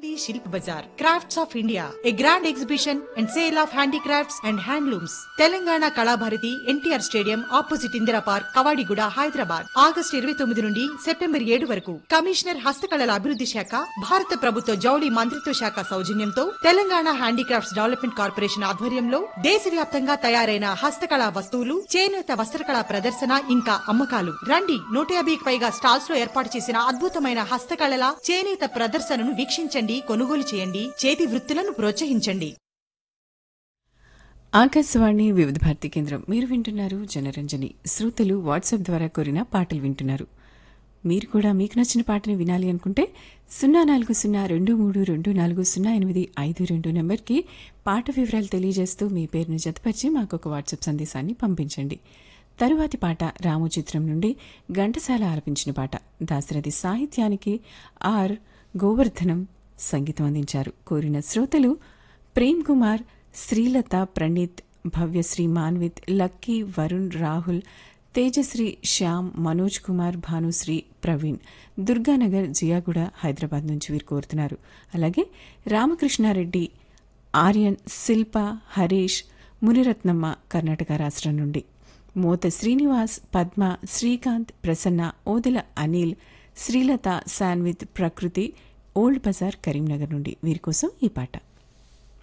Shakti Shilp Bazaar crafts of India a grand exhibition and sale of handicrafts and handlooms Telangana Kalabharathi NTR stadium opposite Indira park Kavadiguda Hyderabad August ఇరవై తొమ్మిది నుండి September ఏడు వరకు commissioner హస్తకళల అభివృద్ధి శాఖ భారత ప్రభుత్వ జౌళి మంత్రిత్వ శాఖ సౌజన్యంతో తెలంగాణ హ్యాండీక్రాఫ్ట్స్ డెవలప్మెంట్ కార్పొరేషన్ ఆధ్వర్యంలో దేశవ్యాప్తంగా తయారైన హస్తకళా వస్తువులు చేనేత వస్త్రకళా ప్రదర్శన ఇంకా అమ్మకాలు రండి నూట యాభైకి పైగా స్టాల్స్ లో ఏర్పాటు చేసిన అద్భుతమైన హస్తకళల చేనేత ప్రదర్శనను వీక్షించండి కొనుగోలు చేయండి చేతి వృత్తులను ప్రోత్సహించండి ఆకాశవాణి వివిధ భారతి కేంద్రం మీరు వింటున్నారు జనరంజని శ్రోతలు వాట్సాప్ ద్వారా కోరిన పాటలు వింటున్నారు మీరు కూడా మీకు నచ్చిన పాటని వినాలి అనుకుంటే సున్నా నాలుగు సున్నా రెండు మూడు రెండు నాలుగు సున్నా ఎనిమిది ఐదు రెండు నెంబర్కి పాట వివరాలు తెలియజేస్తూ మీ పేరును జతపరిచి మాకు ఒక వాట్సాప్ సందేశాన్ని పంపించండి తరువాతి పాట రాము చిత్రం నుండి ఘంటసాల ఆలపించిన పాట దాశరథి సాహిత్యానికి ఆర్ గోవర్ధనం సంగీతం అందించారు కోరిన శ్రోతలు ప్రేమ్ కుమార్ శ్రీలత ప్రణీత్ భవ్యశ్రీ మాన్విత్ లక్కీ వరుణ్ రాహుల్ తేజశ్రీ శ్యామ్ మనోజ్ కుమార్ భానుశ్రీ ప్రవీణ్ దుర్గానగర్ జియాగూడ హైదరాబాద్ నుంచి వీరు కోరుతున్నారు అలాగే రామకృష్ణారెడ్డి ఆర్యన్ శిల్ప హరీష్ మునిరత్నమ్మ కర్ణాటక రాష్ట్రం నుండి మోత శ్రీనివాస్ పద్మ శ్రీకాంత్ ప్రసన్న ఓదెల అనిల్ శ్రీలత శాన్విత్ ప్రకృతి ఓల్డ్ బజార్ కరీంనగర్ నుండి వీరి కోసం ఈ పాట